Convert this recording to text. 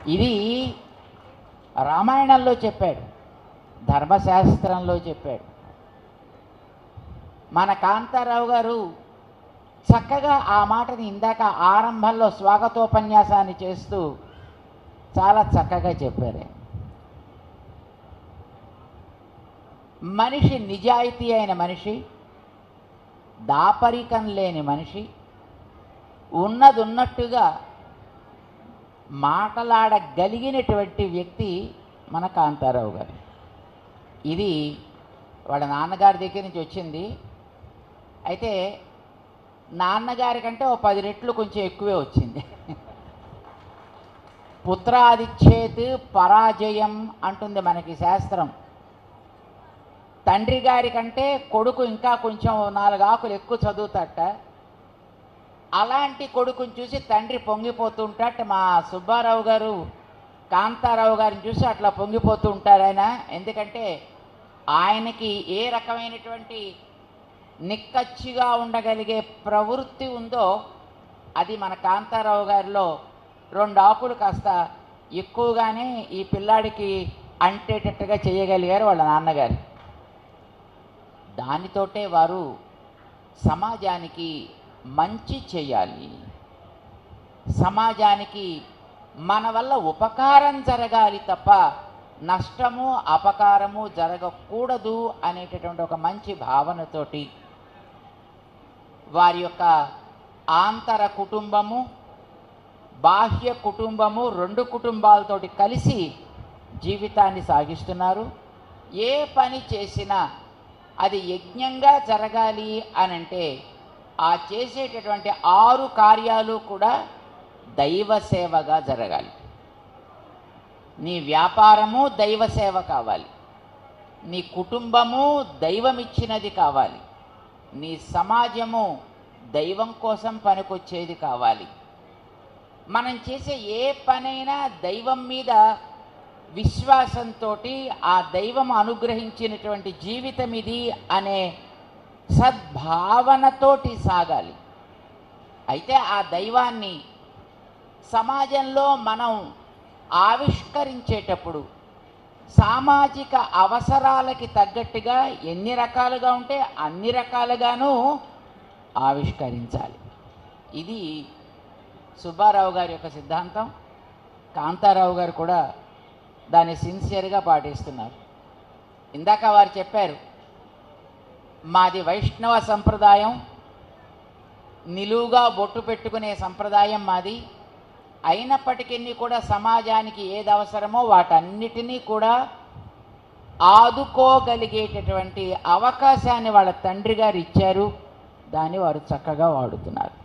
ఇది రామాయణంలో చెప్పాడు ధర్మశాస్త్రంలో చెప్పాడు మన కాంతారావు గారు చక్కగా ఆ మాటని ఇందాక ఆరంభంలో స్వాగతోపన్యాసాన్ని చేస్తూ చాలా చక్కగా చెప్పారు మనిషి నిజాయితీ అయిన మనిషి దాపరికం లేని మనిషి ఉన్నది ఉన్నట్టుగా మాటలాడగలిగినటువంటి వ్యక్తి మన కాంతారావు గారు ఇది వాళ్ళ నాన్నగారి దగ్గర నుంచి వచ్చింది అయితే నాన్నగారి కంటే ఓ పది రెట్లు కొంచెం ఎక్కువే వచ్చింది పుత్రాదిచ్చేత్ పరాజయం అంటుంది మనకి శాస్త్రం తండ్రి గారి కంటే కొడుకు ఇంకా కొంచెం నాలుగు ఆకులు ఎక్కువ చదువుతాట అలాంటి కొడుకుని చూసి తండ్రి పొంగిపోతుంటాట మా సుబ్బారావు గారు కాంతారావు గారిని చూసి అట్లా పొంగిపోతూ ఉంటారు ఆయన ఎందుకంటే ఆయనకి ఏ రకమైనటువంటి నిక్కచ్చిగా ఉండగలిగే ప్రవృత్తి ఉందో అది మన కాంతారావు గారిలో రెండు ఆకులు కాస్త ఎక్కువగానే ఈ పిల్లాడికి అంటేటట్టుగా చేయగలిగారు వాళ్ళ నాన్నగారు దానితోటే వారు సమాజానికి మంచి చేయాలి సమాజానికి మన వల్ల ఉపకారం జరగాలి తప్ప నష్టము అపకారము జరగకూడదు అనేటటువంటి ఒక మంచి భావనతోటి వారి యొక్క ఆంతర కుటుంబము బాహ్య కుటుంబము రెండు కుటుంబాలతోటి కలిసి జీవితాన్ని సాగిస్తున్నారు ఏ పని చేసినా అది యజ్ఞంగా జరగాలి అని అంటే ఆ చేసేటటువంటి ఆరు కార్యాలు కూడా దైవ సేవగా జరగాలి నీ వ్యాపారము దైవ సేవ కావాలి నీ కుటుంబము దైవం ఇచ్చినది కావాలి నీ సమాజము దైవం కోసం పనికొచ్చేది కావాలి మనం చేసే ఏ పనైనా దైవం మీద విశ్వాసంతో ఆ దైవం అనుగ్రహించినటువంటి జీవితం ఇది అనే సద్భావనతోటి సాగాలి అయితే ఆ దైవాన్ని సమాజంలో మనం ఆవిష్కరించేటప్పుడు సామాజిక అవసరాలకి తగ్గట్టుగా ఎన్ని రకాలుగా ఉంటే అన్ని రకాలుగాను ఆవిష్కరించాలి ఇది సుబ్బారావు గారి యొక్క సిద్ధాంతం కాంతారావు గారు కూడా దాన్ని సిన్సియర్గా పాటిస్తున్నారు ఇందాక వారు చెప్పారు మాది వైష్ణవ సంప్రదాయం నిలువుగా బొట్టు పెట్టుకునే సంప్రదాయం మాది అయినప్పటికీ కూడా సమాజానికి ఏది అవసరమో వాటన్నిటినీ కూడా ఆదుకోగలిగేటటువంటి అవకాశాన్ని వాళ్ళ తండ్రి గారు ఇచ్చారు దాన్ని వారు చక్కగా వాడుతున్నారు